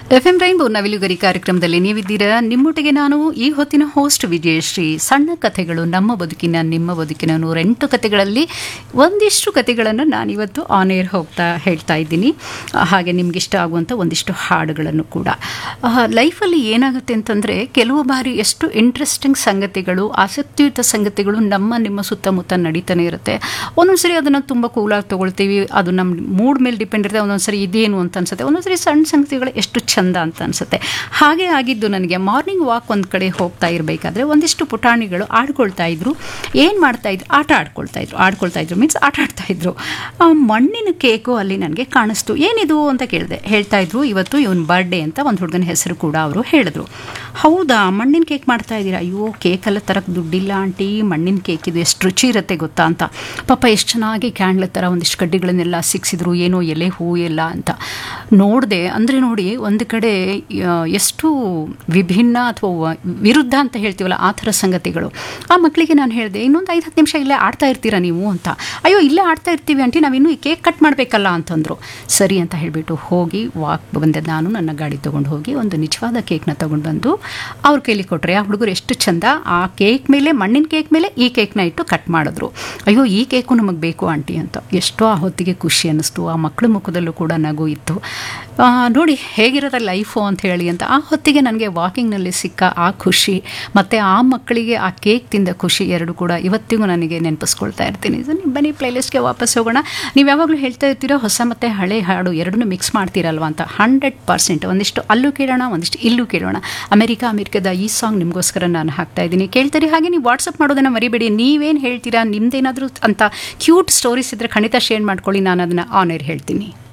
F M rainbow ನವಿಲುಗರಿ ಕಾರ್ಯಕ್ರಮದಲ್ಲಿ ನೀವಿದ್ದೀರಾ ನಿಮ್ಮೊಟ್ಟಿಗೆ ನಾನು ಈ ಹೊತ್ತಿನ ಹೋಸ್ಟ್ ವಿಜಯಶ್ರೀ ಸಣ್ಣ ಕಥೆಗಳು ನಮ್ಮ ಬದುಕಿನ ನಿಮ್ಮ ಬದುಕಿನ ನೂರೆಂಟು ಕಥೆಗಳಲ್ಲಿ ಒಂದಿಷ್ಟು ಕಥೆಗಳನ್ನು ನಾನಿವತ್ತು ಆನ್ ಏರ್ ಹೋಗ್ತಾ ಹೇಳ್ತಾ ಇದ್ದೀನಿ ಆ, ಹಾಗೆ ನಿಮ್ಗೆ ಇಷ್ಟ ಆಗುವಂಥ ಒಂದಿಷ್ಟು ಹಾಡುಗಳನ್ನು ಕೂಡ ಲೈಫಲ್ಲಿ ಏನಾಗುತ್ತೆ ಅಂತಂದರೆ ಕೆಲವು ಬಾರಿ ಎಷ್ಟು ಇಂಟ್ರೆಸ್ಟಿಂಗ್ ಸಂಗತಿಗಳು ಆಸಕ್ತಿಯುತ ಸಂಗತಿಗಳು ನಮ್ಮ ನಿಮ್ಮ ಸುತ್ತಮುತ್ತ ನಡೀತಾನೆ ಇರುತ್ತೆ ಒಂದೊಂದು ಸರಿ ಅದನ್ನು ತುಂಬ ಕೂಲಾಗಿ ತೊಗೊಳ್ತೀವಿ ಅದು ನಮ್ಮ ಮೂಡ್ ಮೇಲೆ ಡಿಪೆಂಡ್ ಇರುತ್ತೆ ಒಂದೊಂದು ಸರಿ ಇದೇನು ಅಂತ ಅನ್ಸುತ್ತೆ ಒಂದೊಂದು ಸರಿ ಸಣ್ಣ ಸಂಗತಿಗಳು ಎಷ್ಟು ಚಂದ ಅಂತ ಅನ್ಸುತ್ತೆ ಹಾಗೆ ಆಗಿದ್ದು ನನಗೆ ಮಾರ್ನಿಂಗ್ ವಾಕ್ ಒಂದು ಕಡೆ ಹೋಗ್ತಾ ಇರಬೇಕಾದ್ರೆ ಒಂದಿಷ್ಟು ಪುಟಾಣಿಗಳು ಆಡ್ಕೊಳ್ತಾ ಇದ್ರು ಏನು ಮಾಡ್ತಾ ಇದ್ರು ಆಟ ಆಡ್ಕೊಳ್ತಾ ಇದ್ರು ಆಡ್ಕೊಳ್ತಾ ಇದ್ರು ಮೀನ್ಸ್ ಆಟ ಆಡ್ತಾ ಇದ್ರು ಆ ಮಣ್ಣಿನ ಕೇಕು ಅಲ್ಲಿ ನನಗೆ ಕಾಣಿಸ್ತು ಏನಿದು ಅಂತ ಕೇಳಿದೆ ಹೇಳ್ತಾ ಇದ್ರು ಇವತ್ತು ಇವನ್ ಬರ್ಡೇ ಅಂತ ಒಂದು ಹುಡುಗನ ಹೆಸರು ಕೂಡ ಅವರು ಹೇಳಿದ್ರು ಹೌದಾ ಮಣ್ಣಿನ ಕೇಕ್ ಮಾಡ್ತಾ ಇದ್ದೀರಾ ಅಯ್ಯೋ ಕೇಕೆಲ್ಲ ತರಕ್ಕೆ ದುಡ್ಡಿಲ್ಲ ಆಂಟಿ ಮಣ್ಣಿನ ಕೇಕ್ ಇದು ಎಷ್ಟು ರುಚಿ ಇರುತ್ತೆ ಗೊತ್ತಾ ಅಂತ ಪಾಪ ಎಷ್ಟು ಚೆನ್ನಾಗಿ ಕ್ಯಾಂಡ್ಲ ಥರ ಒಂದಿಷ್ಟು ಕಡ್ಡಿಗಳನ್ನೆಲ್ಲ ಸಿಕ್ಸಿದ್ರು ಏನೋ ಎಲೆ ಹೂ ಎಲ್ಲ ಅಂತ ನೋಡಿದೆ ಅಂದರೆ ನೋಡಿ ಒಂದು ಕಡೆ ಆ, ಎಷ್ಟು ವಿಭಿನ್ನ ಅಥವಾ ವಿರುದ್ಧ ಅಂತ ಹೇಳ್ತೀವಲ್ಲ ಆ ಥರ ಸಂಗತಿಗಳು ಆ ಮಕ್ಕಳಿಗೆ ನಾನು ಹೇಳಿದೆ ಇನ್ನೊಂದು ಐದು ಹತ್ತು ನಿಮಿಷ ಇಲ್ಲೇ ಆಡ್ತಾ ಇರ್ತೀರಾ ನೀವು ಅಂತ ಅಯ್ಯೋ ಇಲ್ಲೇ ಆಡ್ತಾ ಇರ್ತೀವಿ ಆಂಟಿ ನಾವಿನ್ನೂ ಈ ಕೇಕ್ ಕಟ್ ಮಾಡಬೇಕಲ್ಲ ಅಂತಂದರು ಸರಿ ಅಂತ ಹೇಳಿಬಿಟ್ಟು ಹೋಗಿ ವಾಕ್ ಬಂದೆ ನಾನು ನನ್ನ ಗಾಡಿ ತೊಗೊಂಡು ಹೋಗಿ ಒಂದು ನಿಜವಾದ ಕೇಕ್ನ ತೊಗೊಂಡು ಬಂದು ಅವ್ರ ಕೈಲಿ ಕೊಟ್ಟರೆ ಆ ಹುಡುಗರು ಎಷ್ಟು ಚಂದ ಆ ಕೇಕ್ ಮೇಲೆ ಮಣ್ಣಿನ ಕೇಕ್ ಮೇಲೆ ಈ ಕೇಕ್ನ ಇಟ್ಟು ಕಟ್ ಮಾಡಿದ್ರು ಅಯ್ಯೋ ಈ ಕೇಕು ನಮಗೆ ಬೇಕು ಆಂಟಿ ಅಂತ ಎಷ್ಟೋ ಆ ಹೊತ್ತಿಗೆ ಖುಷಿ ಅನ್ನಿಸ್ತು ಆ ಮಕ್ಕಳ ಮುಖದಲ್ಲೂ ಕೂಡ ನಗು ಇತ್ತು ಆ, ನೋಡಿ ಹೇಗಿರುತ್ತೆ ಲೈಫು ಅಂತ ಹೇಳಿ ಅಂತ ಆ ಹೊತ್ತಿಗೆ ನನಗೆ ವಾಕಿಂಗ್ನಲ್ಲಿ ಸಿಕ್ಕ ಆ ಖುಷಿ ಮತ್ತು ಆ ಮಕ್ಕಳಿಗೆ ಆ ಕೇಕ್ ತಿಂದ ಖುಷಿ ಎರಡು ಕೂಡ ಇವತ್ತಿಗೂ ನನಗೆ ನೆನಪಿಸ್ಕೊಳ್ತಾ ಇರ್ತೀನಿ ಸೊ ನೀವು ಬನ್ನಿ ಪ್ಲೇಲಿಸ್ಟ್ಗೆ ವಾಪಸ್ ಹೋಗೋಣ ನೀವು ಯಾವಾಗಲೂ ಹೇಳ್ತಾ ಇರ್ತೀರೋ ಹೊಸ ಮತ್ತು ಹಳೆ ಹಾಡು ಎರಡನ್ನೂ ಮಿಕ್ಸ್ ಮಾಡ್ತೀರಲ್ವ ಅಂತ ಹಂಡ್ರೆಡ್ ಪರ್ಸೆಂಟ್ ಒಂದಿಷ್ಟು ಅಲ್ಲೂ ಕೇಳೋಣ ಒಂದಿಷ್ಟು ಇಲ್ಲೂ ಕೇಳೋಣ ಅಮೆರಿಕ ಅಮೆರಿಕದ ಈ ಸಾಂಗ್ ನಿಮಗೋಸ್ಕರ ನಾನು ಹಾಕ್ತಾ ಇದ್ದೀನಿ ಕೇಳ್ತೀರಿ ಹಾಗೆ ನೀವು ವಾಟ್ಸಪ್ ಮಾಡೋದನ್ನು ಮರಿಬೇಡಿ ನೀವೇನು ಹೇಳ್ತೀರಾ ನಿಮ್ದೇನಾದರೂ ಅಂತ ಕ್ಯೂಟ್ ಸ್ಟೋರೀಸ್ ಇದ್ದರೆ ಖಂಡಿತ ಶೇರ್ ಮಾಡ್ಕೊಳ್ಳಿ ನಾನು ಅದನ್ನು ಆನ್ ಏರ್ ಹೇಳ್ತೀನಿ